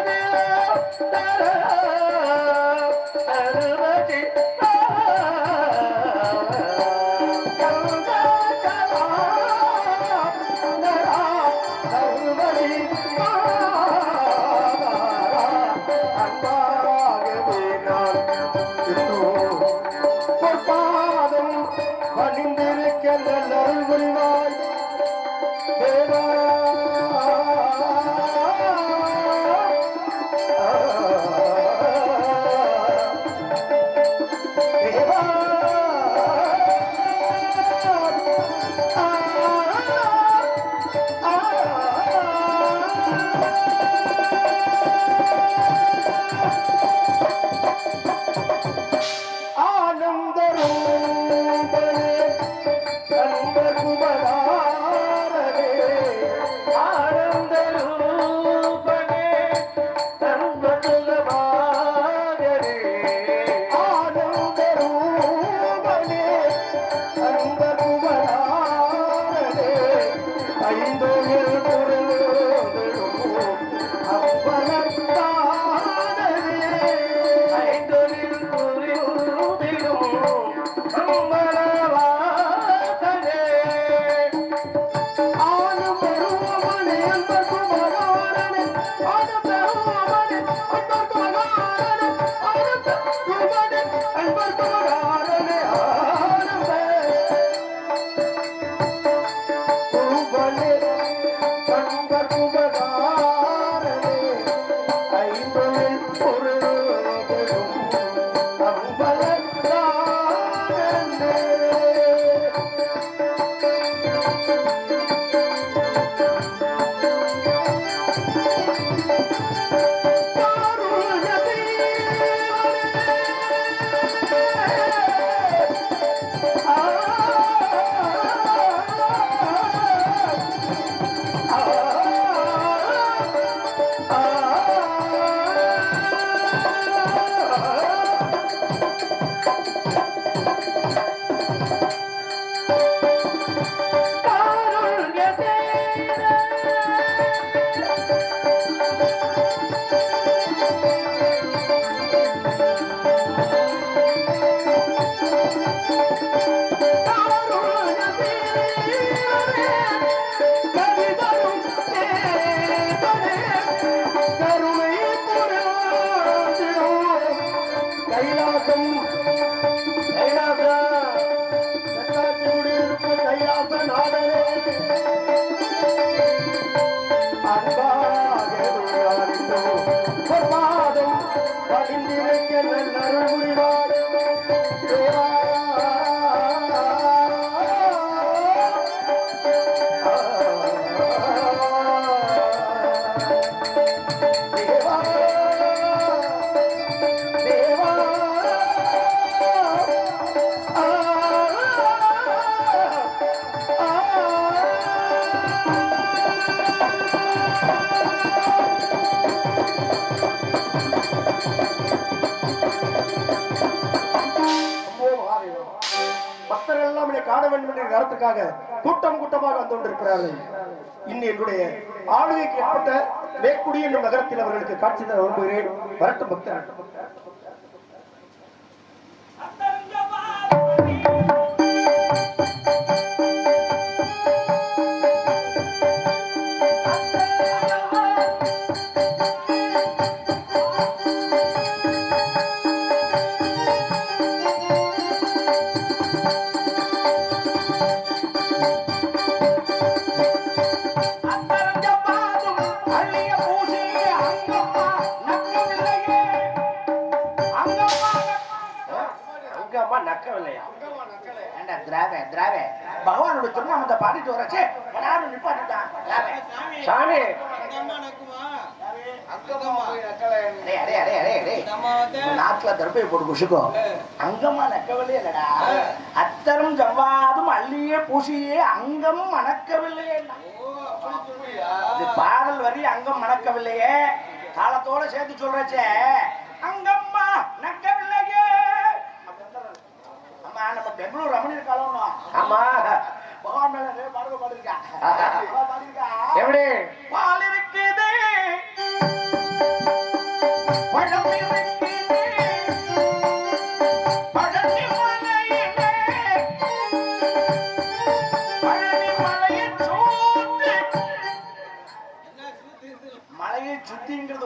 பாதம் பணிந்திருக்க நல்லருள் புரிவாய் தேவா தேவா ஆனந்தரூபனே கந்தகுமராரனே ஆனந்தரூபனே கந்தகுமராரனே ஆனந்தரூபனே கந்தகுமராரனே ஐந்தோயில் பொருளும் அம்பலத்தானே ஐந்தோயில் பொருளும் அம்பலவாசனே ஆணும் பெருமனே அன்பர்குமராரனே ஆணும் பெருமனே அன்பர்குமராரனே ஆணும் பெருமனே அன்பர்குமராரனே ஆணும் பெருமனே அன்பர்குமராரனே ஐம்பொழில் பொருளும் அம்பலத்தானே கைலாசம் கைலாச சட்டாச்சியுடைய இருக்கும் கைலாச நாடனே அன்பாக உள்ளாரிந்தோம் பொற்பாதம் படிந்திருக்க நல்லருள் புரிவாய் தேவா தேவா தேவா பக்தர்கள் எல்லாம் என்னை காண வேண்டும் என்ற கருத்துக்காக கூட்டம் கூட்டமாக வந்து கொண்டிருக்கிறார்கள் இன்னும் என்னுடைய ஆளுகைக்கு ஏற்பட்ட மேற்குடி என்னும் நகரத்தில் அவர்களுக்கு காட்சி தர விரும்புகிறேன் வரட்டும் பக்தர்கள் அங்கம்மா நக்கவில்லையா ஏண்டா திராவே திராவே பகவானோட திருநாமத்தை பாடிட்டு வரச்சே யாரும் நிப்பாட்டிட்டான் திராவே சாமி டேய், அடே, அடே, அடே, அடே. உன் நாக்குல தர்பையை போட்டு குஷுக்கோ அங்கம்மா நக்கவில்லை இல்லடா அத்தரும் ஜவ்வாதும் அள்ளியே பூசியே அங்கம் மணக்கவில்லையே இது பாடல் வரி அங்கம் மணக்கவில்லையே தாளத்தோட சேர்த்து சொல்றச்சே அங்கம்மா நக்கவில்லையே ஆமா நம்ம பெங்களூர் ரமணி இருக்காளோ ஆமா பகவான் மேல நிறைய பாடல் பாடிருக்கா பாடிருக்கா எப்படி பால் இருக்குது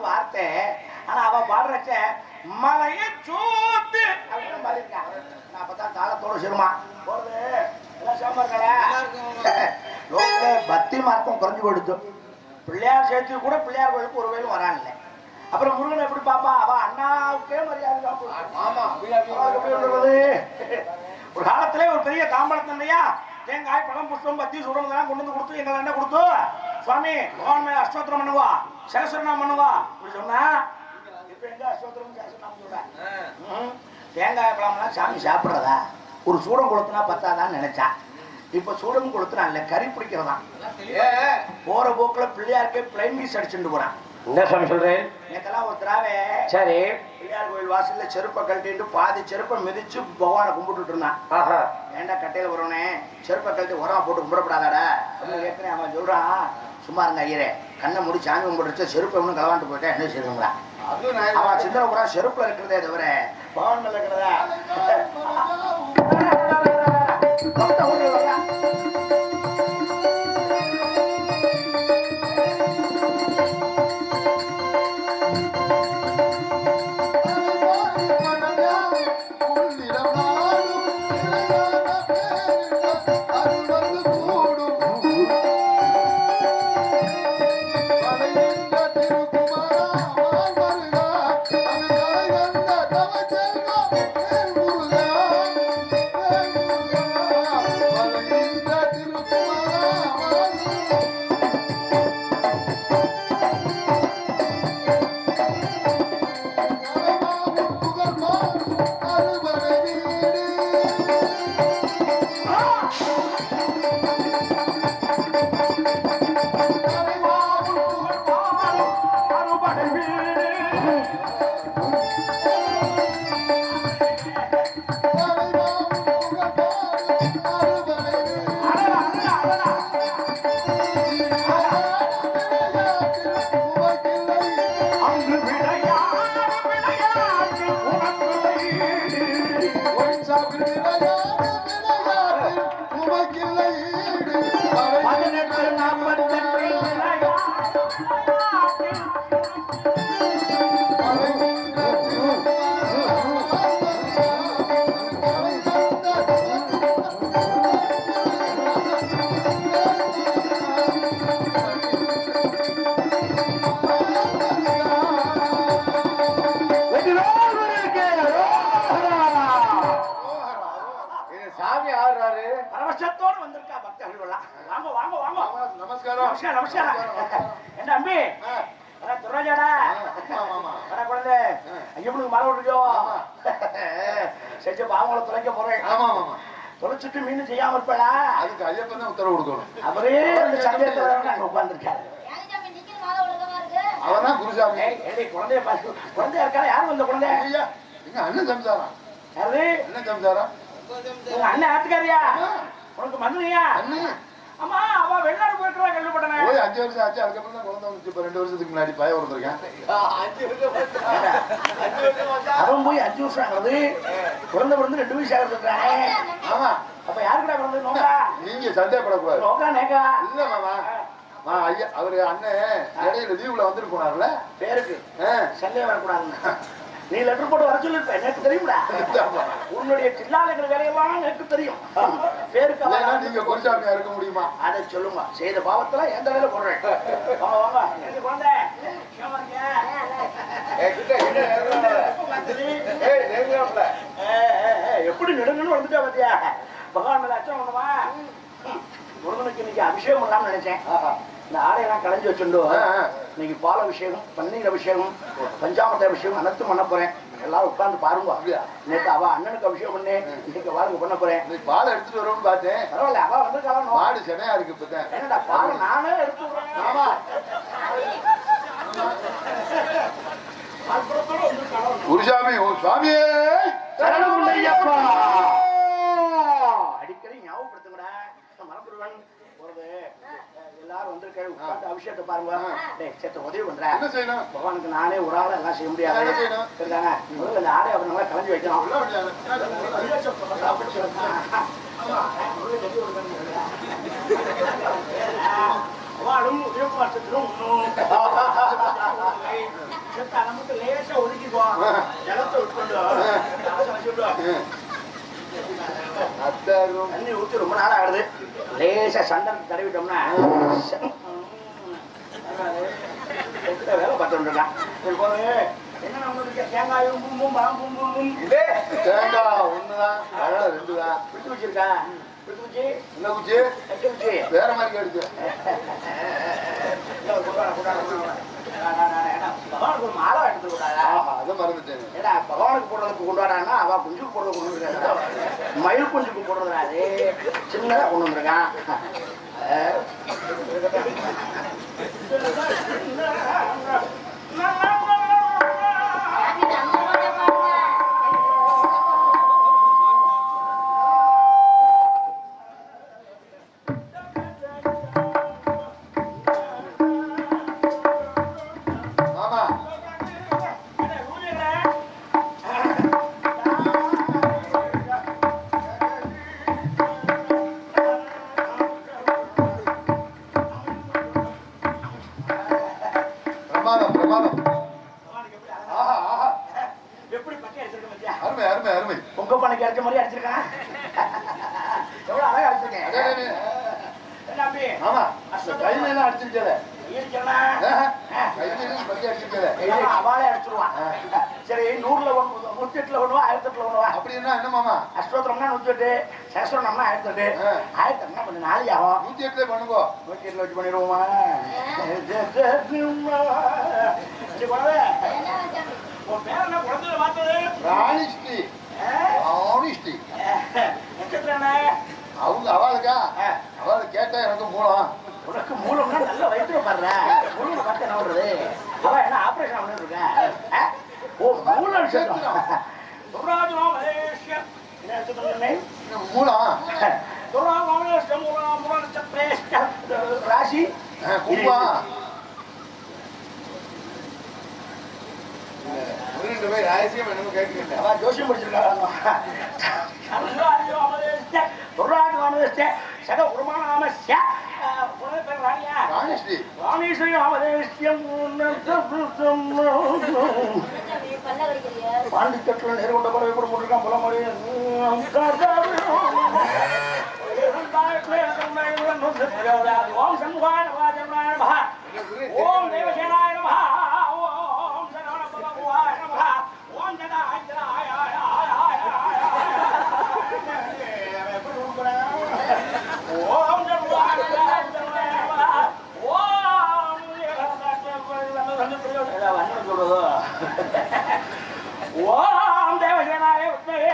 வார்த்தை ஆனா அவ பாடுறச்ச மலைய சூத்து அப்படின்னு பாடிருக்கா நான் அப்பதான் தாளத்தோட சிறுமா போறது எல்லாம் சேமா இருக்கா லோகத்துல பக்தி மார்க்கம் குறைஞ்சு கொடுத்து பிள்ளையார் சேர்த்து கூட பிள்ளையார் கோயிலுக்கு ஒரு வேலும் வரான்ல அப்புறம் முருகன் எப்படி பாப்பா அவ அண்ணாவுக்கே மரியாதை காட்டுவான். ஆமா அவருக்கு எப்படி சொல்றது? ஒரு காலத்திலே ஒரு பெரிய தாம்பளத்தன்னையா தேங்காய் பழம் புஷ்பம் பத்தி சுடலாம் கொண்டு வந்து கொடுத்து எங்களை என்ன கொடுத்து சுவாமி பகவான் மேல அஷ்டோத்திரம் பண்ணுவா சகசரநாமம் பண்ணுவா இப்படி சொன்னா இப்ப எங்க அஷ்டோத்திரம் சகசரநாமம் சொல்ற ம். தேங்காய் பழம்லாம் சாமி சாப்பிடுறதா ஒரு சூடம் கொளுத்துனா பத்தாதான்னு நினைச்சா இப்ப சூடம் கொளுத்துனா இல்ல கறி பிடிக்கிறதா போற போக்குல பிள்ளையாருக்கே பிளைன் பீஸ் அடிச்சுட்டு போறான் என்ன சாமி சொல்றேன் நேத்தெல்லாம் ஒரு திராவே சரி பிள்ளையார் கோயில் வாசல்ல செருப்பை கழட்டிட்டு பாதி செருப்பை மிதிச்சு பகவானை கும்பிட்டுட்டு இருந்தான் ஆஹா ஏன்டா கட்டையில வரவனே செருப்பை கழட்டி உரம் போட்டு கும்பிடப்படாதாடா அப்படின்னு கேட்கிறேன் அவன் சொல்றான் சும்மா இருங்க ஐயரே கண்ணை மூடி சாமி கும்பிடுச்சு செருப்பை ஒன்றும் களவாண்டு போயிட்டா என்ன செய்யுங்களா அவன் சிந்தனை பூரா செருப்புல இருக்கிறதே தவிர பகவான் மேல இருக்கிறதா பக்த ஊர்ல வர்றா. பதினெட்டு நாற்பத்தெட்டு சாமி ஆடுறாரு பரவசத்தோடு வந்திருக்கா பக்தர்கள் எல்லாம். வாங்க வாங்க வாங்க நமஸ்காரம் நமஸ்காரம் நமஸ்காரம் என்ன அம்பி வர துரோஜாடா வர குழந்தை ஐயப்பனுக்கு மாலை விட்டுருக்கோ ஆமா. செஞ்ச பாவங்களை துளைக்க போறேன் ஆமா ஆமா தொலைச்சிட்டு மீன் செய்யாம இருப்படா அதுக்கு ஐயப்பன் தான் உத்தரவு கொடுக்கணும் அவரே அந்த சந்தேகத்துல அங்க உட்கார்ந்துருக்காரு ஏங்க நிக்கிற மாலை ஒழுங்கமா இருக்கு அவன் தான் குருசாமி ஏய் ஏய் குழந்தைய பாரு குழந்தையா இருக்கா யாரும் வந்த குழந்தை ஐயா எங்க அண்ணன் சம்சாரம் யாரு அண்ணன் சம்சாரம் உங்க அண்ணன் ஆத்துக்காரியா உனக்கு மதுரையா அண்ணன் ஆமா அவ வெளிநாடு போயிருக்கிறா கேள்விப்பட்டனே போய் அஞ்சு வருஷம் ஆச்சு அதுக்கப்புறம் தான் குழந்தை வந்துச்சு இப்ப ரெண்டு வருஷத்துக்கு முன்னாடி பய வந்திருக்கேன் அவன் போய் அஞ்சு வருஷம் ஆகுது குழந்தை பிறந்து ரெண்டு வயசு ஆகுது இருக்கானே ஆமா அப்ப யாருக்குடா பிறந்து நோக்கா நீங்க சந்தேகப்படக்கூடாது நோக்கா நேக்கா இல்ல மாமா மா ஐயா அவரு அண்ணன் இடையில லீவ்ல வந்துட்டு போனார்ல பேருக்கு ஆ. சந்தேகம் வரக்கூடாதுன்னு நீ லெட்டர் போட்டு வர சொல்லிருப்ப எனக்கு தெரியும்டா உன்னுடைய சில்லாலைகள் வேலையெல்லாம் எனக்கு தெரியும் பேருக்கு இல்லைன்னா அவன் நீங்க குருசாமியா இருக்க முடியுமா அதை சொல்லுங்க செய்த பாவத்துல எந்த வேலை போடுறேன் வாங்க வாங்க எங்க குழந்தை ஏம்மா இருக்கீங்க? எப்ப வந்தது? ஏய், ஏய், ஏய், எப்படி நெடுங்கன்னு வந்துட்டா பாத்தியா பகவான் மேல அச்சம் பண்ணுமா முருகனுக்கு இன்னைக்கு அபிஷேகம் பண்ணலாம்னு நினைச்சேன் இந்த ஆடையெல்லாம் களைஞ்சு வச்சுண்டு ஆ, ஆ. இன்னைக்கு பால் அபிஷேகம் பன்னீர் அபிஷேகம் பஞ்சாமத்த அபிஷேகம் அனைத்தும் பண்ண போறேன் எல்லாரும் உட்கார்ந்து பாருங்க அப்படியா? நேற்று அவ அண்ணனுக்கு அபிஷேகம் பண்ணி இன்னைக்கு வாழ்க்கை பண்ண போறேன் இன்னைக்கு பால் எடுத்துட்டு வருவோம்னு பார்த்தேன் பரவாயில்ல அவ வந்து மாடு சென்னையா இருக்கு இப்பதான் என்னடா பால் நானே எடுத்து விடுறேன். ஆமா பால் புறத்தோட வந்திருக்காளோ? குருசாமி ஓ சுவாமியே சரணம் ஐயப்பா. அடிக்கடி ஞாபகப்படுத்துங்கடா மரபுருவன் போறது எல்லாரும் வந்திருக்க உட்கார்ந்து அபிஷேகத்தை பாருங்க டேய் சேத்த உதவி பண்ற என்ன செய்யணும் பகவானுக்கு நானே ஒரு ஆளா எல்லாம் செய்ய முடியாது என்ன செய்யணும்? சரிதானே முதல்ல இந்த ஆடை அவங்க நல்லா கலந்து வைக்கணும் சொல்ல முடியாது. அவளும் உதயகுமாரத்திலும் செத்து அதை மட்டும் லேசா ஒதுக்கிக்கோ ஆ. ஜலத்தை விட்டுண்டு ஆ. காசை வச்சுட்டு அத்தாரும் தண்ணி ஊத்தி ரொம்ப நாள் ஆகுது லேசா சண்டை தடவிட்டோம்னா எத்தனை வேலை பார்த்துட்டு இருக்கான் சரி போது என்ன நம்மளுக்கு தேங்காயும் பூம்பும் பழம் பூம்பும் பூம் இதே தேங்காய் ஒண்ணுதான் அழகா ரெண்டு தான் விட்டு வச்சிருக்கா விட்டு வச்சு என்ன குச்சி வைக்க வச்சு வேற மாதிரி கேடுச்சு பகவானுக்கு ஒரு மாலை எடுத்து விடாதா ஆஹா அதை மறந்துட்டேன் ஏடா பகவானுக்கு போடுறதுக்கு கொண்டு வரான்னா அவ குஞ்சுக்கு போடுறது கொண்டு வந்துருக்காங்க மயில் குஞ்சுக்கு போடுறதுடா அது சின்னதா கொண்டு வந்திருக்கான் அஹ். சாமி நம்ம மட்டும் பாருங்க மாமா பிரமாதம் பிரமாதம் ஆஹா ஆஹா எப்படி பக்கம் எடுத்திருக்க மத்தியா அருமை அருமை அருமை உங்க பண்ணைக்கு அடிச்ச மாதிரி அடிச்சிருக்கான் எவ்வளவு அழகா அடிச்சிருக்கேன் அடே, அடே, அடே. என்ன தம்பி ஆமா கையில எல்லாம் அடிச்சிருக்கல ஈடிச்சனா கையில பத்தி அடிச்சிருக்கல அவாளே அடிச்சிருவான் சரி நூறுல ஒண்ணு நூத்தி எட்டுல ஒண்ணுவா ஆயிரத்தி எட்டுல ஒண்ணுவா அப்படின்னா என்ன மாமா அஷ்டோத்திரம்னா நூத்தி எட்டு சகஸ்திரம்னா ஆயிரத்தி எட்டு ஆ. ஆயிரத்தி எட்டுனா கொஞ்சம் நாளை ஆகும் நூத்தி எட்டுல பண்ணுங்கோ நூத்தி எட்டுல வச்சு பண்ணிடுவோமா சரி, குழந்தை, என்ன சாமி உன் பேர் என்ன குழந்தையில பார்த்தது ராணிஸ்டி ராணிஸ்டி நட்சத்திரம் என்ன அவங்க அவளுக்கா ஆ. அவளுக்கு கேட்டா எனக்கு மூலம் உனக்கு மூலம்னா நல்ல வயிற்றுல பாடுற மூலம் பார்த்து என்ன பண்றது அவ என்ன ஆபரேஷன் பண்ணிட்டு இருக்க ஆ? ஓ மூலம் சேர்த்துடும் துர்ராஜனம் மலேசியா என்ன நட்சத்திரம் சொன்னேன்? இன்னும் மூலம் துர்ராஜனம் மலேசியா மூலம் மூல நட்சத்திரேஷ்ட ராசி ஆ, கும்பா ரெண்டு பேர் ராயசியம் என்னமோ கேட்குறீங்க அவ ஜோசியம் படிச்சிருக்காங்க துர்ராஜனம் சக உருமானாமஸ்ய உனக்கு பேர் ராணியா ராணிஸ்டி ராணீஸ்வரி ஆமதேசியம் சாமி பல்ல கடிக்கிறியா பாண்டிச்சட்டில் நேரு கொண்ட பறவை கூட போட்டிருக்கான் புல மொழி ஓம் சண்முகாய நவாஜனாய நம ஓம் தேவசேனாய நம ஓம் சரவண பகவாய நம ஓம் ஜனாய ஜனாய ஓம் சண்முகாய நவாஜனாய நம ஓம் சொல்றது ஓம் தேவசேனாய வித்மகே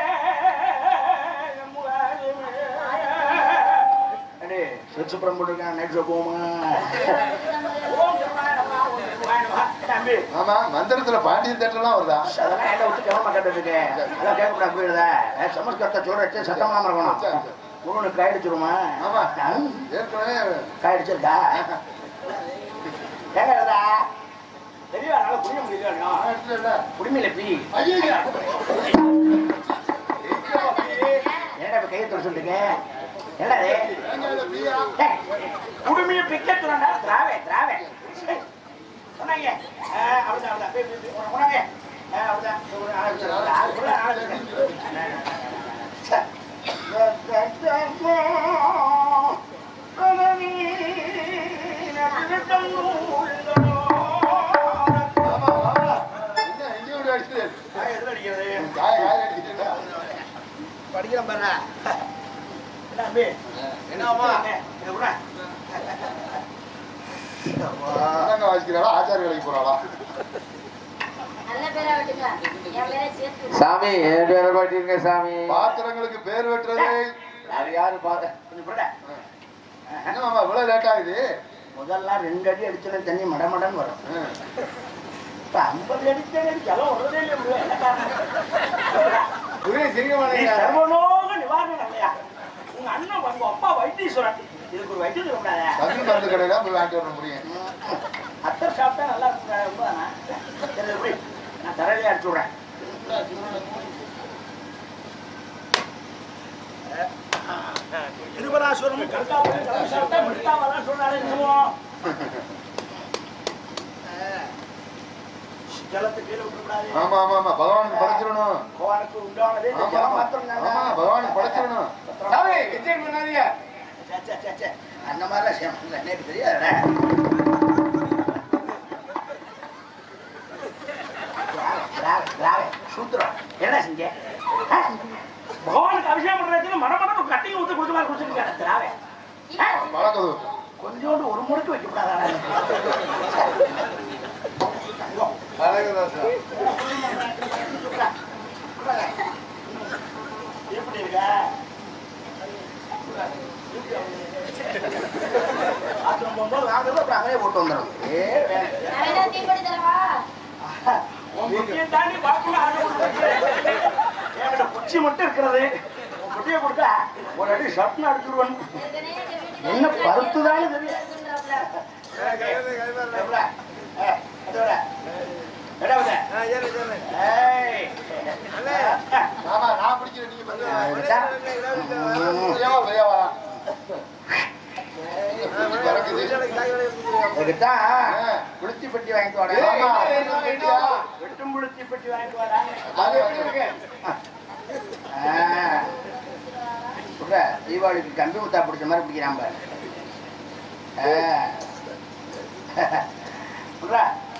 அடே சுற்றுப்புறம் போட்டிருக்கான் நைட் ஷோ போமா ஓம் சரணாய நமஹ, ஓம் சரணாய நமஹ. தம்பி ஆமா மந்திரத்துல பாண்டியன் தேட்டர்லாம் வருதா அதெல்லாம் என்ன விட்டு கவனமா கேட்டதுக்கு அதெல்லாம் கேட்கக்கூடாது போயிடுதா சமஸ்கிருத்த சொல்ற வச்சு சத்தம் இல்லாம இருக்கணும் உனக்கு காயிடுச்சிருமா ஆமா ஏற்கனவே காயிடுச்சிருக்கா ஏங்க இருந்தா தெரியல அதனால புரிய முடியல இல்ல, இல்ல. குடிமையில பி ஐயையா. என்னடா இப்ப கையை தொட சொல்றீங்க என்னடா இது? ஏங்க இது பிரியா? டேய், குடுமிய பிக்கெட் சொன்னா திராவே திராவே சரி. சொன்னாங்க ஆ, அப்படிதான் அப்படிதான் போய், போய், போய், போனாங்க ஆ, அப்படிதான் ஒரு ஆள் வச்சிரு, ஒரு ஆள் கூட ஆள் வச்சிரு. சே. ஆமா, ஆமா. என்ன எங்கேயும் இப்படி அடிச்சுது? நான் எதுல அடிக்கிறது? காய, காய அடிச்சுட்டீங்களா? படிக்கிறேன் பாரு என்ன தம்பி என்னம்மா? இதை விட என்னங்க வாசிக்கிறாளா ஆச்சாரிய வேலைக்கு போறாளா நல்ல பேரா விட்டுங்க என் பேரை சேர்த்து சாமி என் பேரை பாட்டிருங்க சாமி பாத்திரங்களுக்கு பேர் வெட்டுறது அது யாரு பாரு கொஞ்சம் விட என்ன மாமா இவ்வளவு லேட் ஆகுது முதல்ல ரெண்டு அடி அடிச்சோன்னு தண்ணி மடமடன்னு வரும் ஆ. இப்ப ஐம்பது அடிச்சே ஜலம் விடுறதே இல்லை bro. என்ன காரணம் ஒரே சிரிக்க நீ மாட்டேங்கிறா. சர்வலோக நிவாரணம் இல்லையா உங்க அண்ணன் உங்க அப்பா வைத்தீஸ்வரன் இதுக்கு ஒரு வைத்தியம் கூடாத தமிழ் மருந்து கடையில போய் வாங்கிட்டு வர முடியும் அத்தர் சாப்பிட்டா நல்லா இருக்கும் ரொம்பதானா? சரி எப்படி நான் தரையிலே அடிச்சு விடுறேன் திருபராசுரம் கல்காபுரம் கலந்து சாப்பிட்டா மிட்டாவெல்லாம் சொன்னாலே என்னமோ ஜலத்தை கீழே விட்டுக்கூடாது ஆமா ஆமா ஆமா பகவானுக்கு படைச்சிடணும் பகவானுக்கு உண்டானதே இந்த ஆமா ஜலம் ஆமா மாத்திரம் தானே. ஆமா பகவானுக்கு படைச்சிடணும் சாமி எச்சரிக்கை பண்ணாதீங்க சே, சே, சே, சே. அந்த மாதிரிலாம் செய்ய மாட்டேன். எனக்கு தெரியாதுடா. திராவை, திராவை, சூத்திரம். என்ன செஞ்ச? ஆ? பகவானுக்கு அபிஷேகம் பண்றதுக்கு மடமடன்னு கட்டிங்க ஊத்தி குடிச்ச மாதிரி குடிச்சிருக்காரு திராவை. ஆ? வணக்கம் கொஞ்சோண்டு ஒரு முறுக்கு வைக்க கூடாதா அழகுதாசா எப்படி இருக்க பாத்ரூம் போகும்போது வாங்குறது அப்புறம் அங்கேயே போட்டு வந்துடும் ஏ வேலை. நான் வேணா தீப்பெட்டி தரவா உன் குட்டியை தாண்டி பாக்குல என்கிட்ட குச்சி மட்டும் இருக்கிறது உன் குட்டியை கொடுத்தா ஒரு அடி ஷர்ட்னு அடிச்சுடுவேன் ஏற்கனவே எங்க வீட்டுக்கு என்ன பருத்துதானே தெரியும் இருக்குன்றாப்புல. எப்படா? ஏ, அது வர. எடா வர. ஏய். ஆமா நான் பிடிக்கிறேன் நீங்க பண்ணுங்க எடுத்தா? ம். பெரியவா பெரியவா பறக்குது இதுக்குத்தான் புளுத்தி பெட்டி வாங்கிட்டு வாடா. ஆமா. வெட்டும் புளுத்தி பெட்டி வாங்கிட்டு வாடா. அது எப்படி இருக்கு ஆ. சொல்ற, தீபாவளிக்கு கம்பி முத்தா பிடிச்ச மாதிரி பிடிக்கிறான் பாரு ஆ. சொல்ற.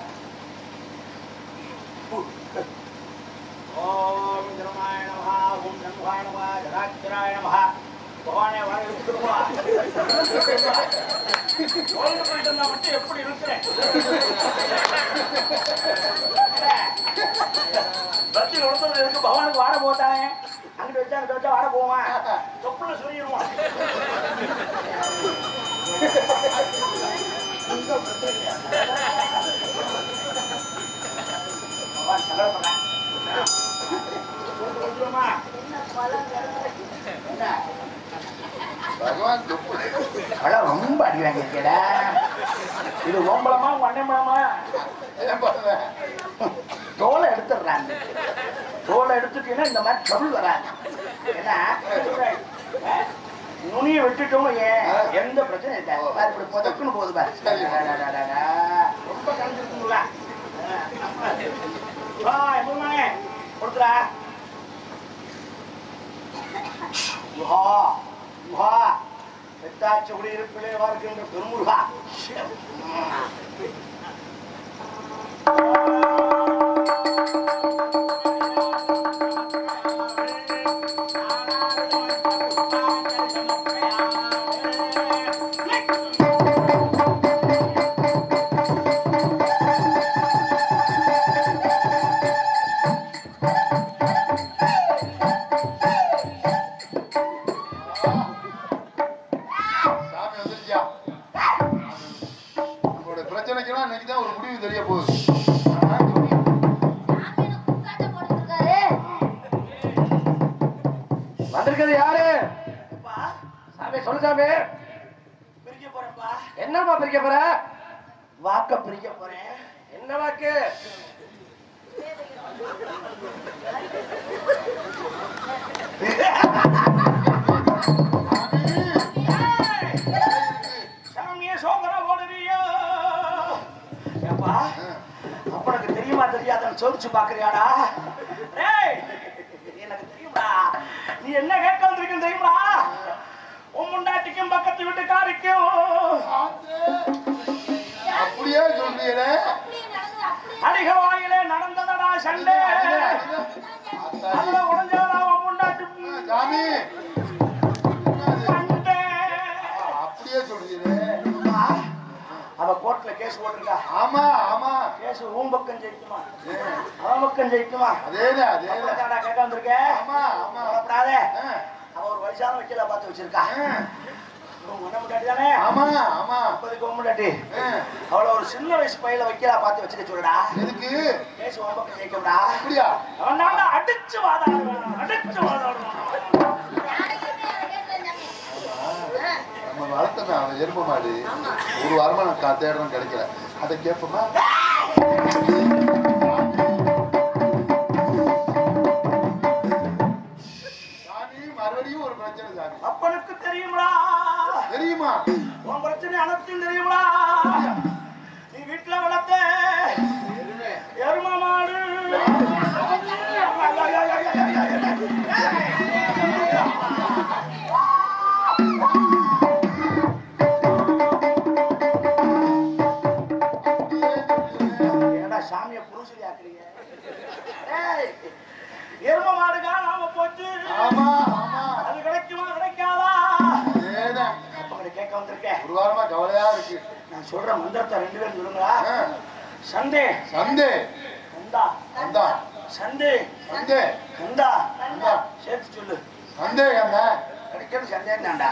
ஓம் ஜனமாய நமஹ, ஓம் நன்மாய நமஹ, ஜனாக்கிராய நமஹ. பகவானே வர இழுத்துருவா. கோயிலுக்கு போயிட்டு இருந்தா மட்டும் எப்படி இருக்கிறேன் பக்தி கொடுத்தது இருக்கு பகவானுக்கு வாட போட்டானே அங்கிட்டு வச்சா அங்கிட்டு வச்சா வாட போவான் தொப்புல சொல்லிடுவான் பகவான் சங்கடம் பண்ணான். கொடுத்துருவோமா? என்ன? பகவான் தொப்பு பழம் ரொம்ப அடி வாங்கியிருக்கேடா இது ஓம்பளமா மண்ணைம்பளமா ஏன் பண்ணுவேன் தோலை எடுத்துடுறாங்க தோலை எடுத்துட்டீங்கன்னா இந்த மாதிரி ட்ரபிள் வராது ஏன்னா அஹ், நுனியை விட்டுட்டோம் ஏன் எந்த பிரச்சனையும் இல்லை பாரு, இப்படி புதக்குன்னு போகுது பாரு அடடடடடா. ரொம்ப கலந்துருக்குங்களா வா எப்பவுமே கொடுத்துடா முகா முகா பெத்தாச்ச குடியிருப்பிலே வாழ்கின்ற பெருமுருகா சாமி வந்துருச்சா உங்களோட பிரச்சனைக்கெல்லாம் இன்னைக்கு தான் ஒரு முடிவு தெரிய போகுது சாமி என்ன குக்காட்ட போட்டுருக்காரு வந்திருக்கிறது யாரு சாமி சொல்லு சாமி பிரிக்க போறேன்ப்பா என்னப்பா பிரிக்க போற வாக்க பிரிக்க போறேன் என்ன வாக்கு சாமியே சோதனை ஓடுறியோ ஏப்பா அப்பனுக்கு தெரியுமா தெரியாதான்னு சோதிச்சு பாக்குறியாடா ஏய் எனக்கு தெரியுமா நீ என்ன கேட்க வந்திருக்கேன் தெரியுமா உன் முண்டாட்டிக்கும் பக்கத்து வீட்டுக்காரிக்கும் அப்படியே சொல்றீங்களே அப்படியே நடந்தது அப்படியே அடிக வாயிலே நடந்ததடா சண்டை அதுல உடஞ்சதடா உன் முண்டாட்டி சாமி சண்டை அப்படியே சொல்றீங்களே அவ கோர்ட்ல கேஸ் போட்டிருக்கா ஆமா ஆமா கேஸ் உன் பக்கம் ஜெயிக்குமா அவன் பக்கம் ஜெயிக்குமா அதேதான் அதேதான் அப்படித்தான்டா கேட்க வந்திருக்க ஆமா ஆமா கவலைப்படாதே ஆ, அவ ஒரு வயசான வக்கீலா பார்த்து வச்சிருக்கா ஆ, உன் உன்னை முன்னாடி தானே ஆமா ஆமா முப்பதுக்கு உன் முன்னாடி ஆ, அவள ஒரு சின்ன வயசு பையல வக்கீலா பார்த்து வச்சுக்க சொல்லுடா எதுக்கு கேஸ் உன் பக்கம் ஜெயிக்கும்டா அப்படியா அவன் தாண்டா அடிச்சு வாதாடுவான் அடிச்சு வாதாடுவான் யானைக்குமே அதை கேட்கல சாமி ஆ, நம்ம வளர்த்தமே அவன் எரும மாடு ஆமா ஒரு வாரமா நான் கா- தேடுறேன் கிடைக்கல அதை கேட்போமா சாமி மறுபடியும் ஒரு பிரச்சனை சாமி அப்பனுக்கு தெரியும்டா தெரியுமா உன் பிரச்சனை அனைத்தும் தெரியும்டா நீ வீட்டுல வளர்த்த எருமை எரும ஏடா சாமியை புருஷடி ஆக்குறீங்க ஏய், எரும மாடு காணாம போச்சு ஆமா ஆமா அது கிடைக்குமா கிடைக்காதா அதேதான் உங்களை கேட்க வந்திருக்கேன் ஒரு வாரமா கவலையா இருக்கு நான் சொல்ற மந்திரத்தை ரெண்டு பேரும் சொல்லுங்களா ஆ, சந்தே சந்தே கந்தா வந்தா சந்தே சந்தே கந்தா வந்தா சேர்த்து சொல்லு சந்தேகம் தான் கிடைக்கிறது சந்தேகம் தான்டா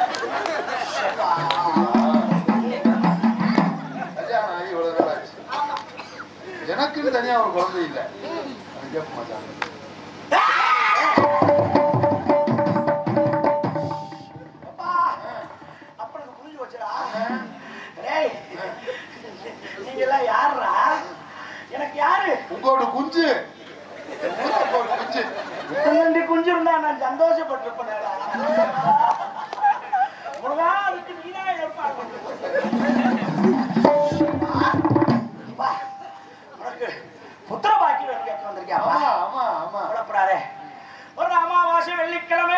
கல்யாணம் ஆகி இவ்வளவு நாள் ஆச்சு எனக்குன்னு தனியா ஒரு குழந்தை இல்ல அது கேட்க மாட்டாங்க அப்பா அப்ப எனக்கு புரிஞ்சு வச்சுடா ஏய் நீங்க எல்லாம் யாருடா எனக்கு யாரு உங்களோட குஞ்சு உங்களோட குஞ்சு ரெண்டு குஞ்சு இருந்தா நான் சந்தோஷப்பட்டிருப்பேன்டா முருகா அதுக்கு நீதான் ஏற்பாடு அப்பா, உனக்கு புத்திர பாக்கியம் கேட்க வந்திருக்கியாப்பா ஆமா ஆமா ஆமா கவலைப்படாதே ஒரு அமாவாசை வெள்ளிக்கிழமை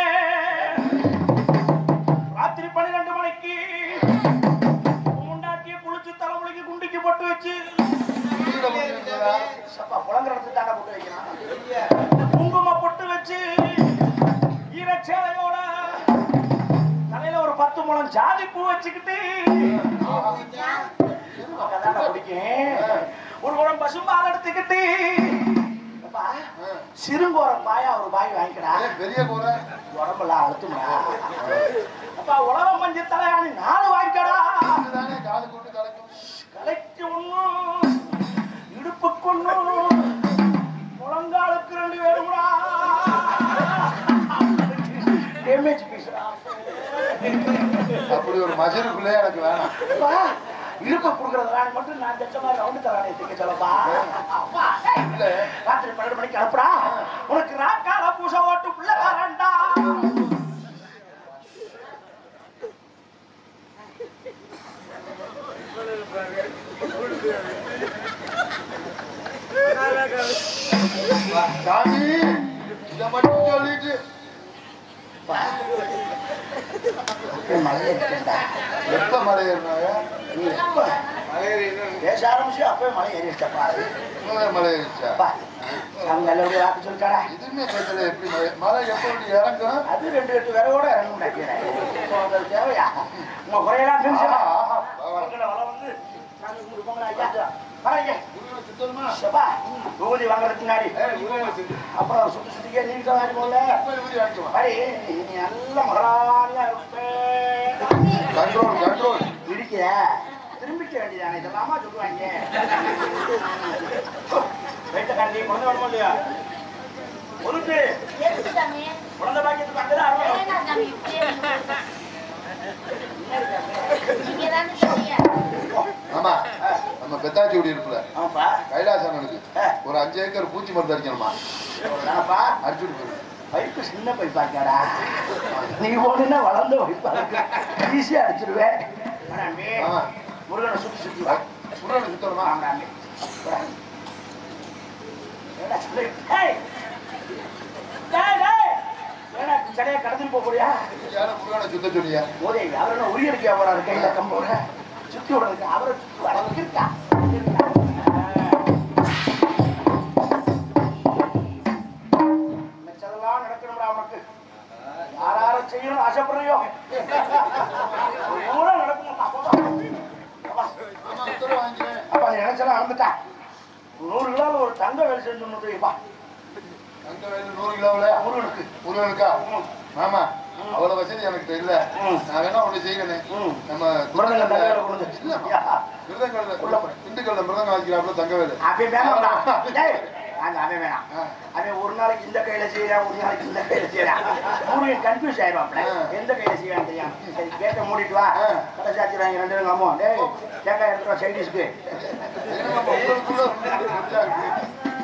ராத்திரி பன்னிரெண்டு மணிக்கு முண்டாட்டிய குளிச்சு தலைமுடிக்கு குண்டிக்கு போட்டு வச்சு கீழே விழுந்துருக்குதா? சப்பா புலங்குற இடத்துல தாண்டா போட்டு வைக்கிறான் குங்கும பொட்டு வச்சு ஈரச்சேலையோட தலையில ஒரு பத்து முழம் ஜாதி பூ வச்சுக்கிட்டு அதான்டா பிடிக்கும் ஒரு குடம் பசும்பால் எடுத்துக்கிட்டு அப்பா, ஆ. சிறுங்கோரம் பாயா ஒரு பாய் வாங்கிக்கடா ஏன் பெரிய கூரை உடம்பெல்லாம் அழுத்துமா அப்பா உலகம் மஞ்சு தலையாணி நாலு வாங்கிக்கடா தானே காலு கொண்டு கலக்கும் கலைக்கு ஒண்ணும் இடுப்புக்கு ஒண்ணும் முழங்காலுக்கு ரெண்டு பேரும்டா டேமேஜ் பீஸ்டா அப்படி ஒரு மஜருக்குள்ளே எனக்கு வேணாம் அப்பா, இடுப்பு கொடுக்கறது நான் மட்டும் நான் தச்ச மாதிரி ரவுண்டு தரானே திக்க சொல்லப்பா அப்பா ஏய், இல்ல ராத்திரி பன்னெண்டு மணிக்கு அனுப்புறா உனக்கு ராக்கால பூசை ஓட்டு பிள்ளை வரண்டா சாமி இத மட்டும் சொல்லிட்டு மழையே இருக்கேன்டா எப்ப மழை ஏறினாங்க நீ எப்ப பேச ஆரம்பிச்சு அப்பவே மழை ஏறிடுச்சப்பா இப்பவே மழை ஏறிச்சா அப்பா அவங்க நல்லபடியா வாக்கு சொல்லிட்டாரா எதுவுமே பேசல எப்படி மழை மழை எப்ப இப்படி இறங்கும் அது ரெண்டு எட்டு விரவோட இறங்கும் நினைக்கிறேன் இப்போ உங்களுக்கு தேவையா உங்க குறையெல்லாம் தெரிஞ்சுடா ஆஹா, ஆஹா, பரவாயில்ல. உங்களை வள வந்து சாமி கும்பிட்டு போங்கடா, ஐயா. வரேங்க. உருவம் சுத்தணுமா? சப்பா, விபூதி வாங்குறதுக்கு முன்னாடி ஏய், உருவம் சுத்து. அப்புறம் சுத்தி சுத்திக்கே நீங்க தான் போல போய் ஊதி வாங்கிட்டு வா. பாரு, நீ நல்ல மகாராணியா இருப்பேன் கண்ட்ரோல் கண்ட்ரோல் இடிக்க திரும்பிக்க வேண்டியதானே இதெல்லாமா சொல்லுவாங்க வெயிட்ட காண்டி குழந்தை வேணுமா இல்லையா ஒருக்கு எதுக்கு சாமி? குழந்தை பாக்கியத்துக்கு அங்கதான் அருள் வேணாம் சாமி, இப்படியே இருங்க. நீங்க தானே சொன்னீங்க. ஆமா நம்ம பெத்தாச்சி ஓடி இருக்குல்ல ஆமாப்பா கைலாசனுக்கு ஒரு அஞ்சு ஏக்கர் பூச்சி மருந்து அடிக்கணுமா அவ்வளவுதானப்பா அடிச்சுட்டு போயிரு பைப்பு சின்ன பைப்பா இருக்காடா நீ போனா வளர்ந்த பைப்பா இருக்கு ஈஸியா அடிச்சிருவேன் வேணாமே ஆமா. முருகனை சுத்தி சுத்தி வா உருவம் சுத்தணுமா வாங்காமே ஏடா சொல்லு ஏய் டேய் டேய் ஏடா சரியா கடத்திட்டு போக போறியா யாரும் முருகனை சுத்த சொல்லியா மோதி அவர் என்ன உரிய இருக்கியா போறாரு கையில கம்போட சுத்தி விடுறதுக்கு அவரை சுத்தி வர இருக்கா மிச்சதெல்லாம் நடக்கணும்டா உனக்கு யார் யாரை செய்யணும் ஆசைப்படுறியோ பூரா நடக்கணும்டா அப்பா ஆமா உத்தரவு வாங்கிக்கிறேன் அப்பா நீ நினைச்சலாம் நடந்துட்டா நூறு கிலோல ஒரு தங்க வேலை செஞ்சு முடியுப்பா அங்க வேணும் நூறு கிலோவில் முருகனுக்கு முருகனுக்கா ம். ஆமா அவ்வளவு வசதி எனக்கு தெரியல ம். நான் வேணா ஒண்ணு செய்யறேன் ம். நம்ம மிருதங்க தங்க வேலை கொண்டு இல்ல மிருதங்கல்ல திண்டுக்கல்ல மிருதங்க வாங்கிக்கிறாப்புல தங்கவேலு அவன் வேணாம்டா டேய் அந்த அவன் வேணாம் ஆ. அவன் ஒரு நாளைக்கு இந்த கையில செய்யறான் ஒரு நாளைக்கு இந்த கையில செய்யறான் முருகன் கன்ஃபியூஸ் ஆயிடுவாப்ல ஆ. எந்த கையில செய்யறான்னு தெரியாம சரி கேட்ட மூடிட்டு வா ஆ. கடை சாச்சிடுவாங்க ரெண்டு பேரும் அம்மா டேய் தேங்காய் எடுத்துருவா சைடிஷ்க்கு என்னமா உங்களுக்குள்ள புரிஞ்சா இருக்கு.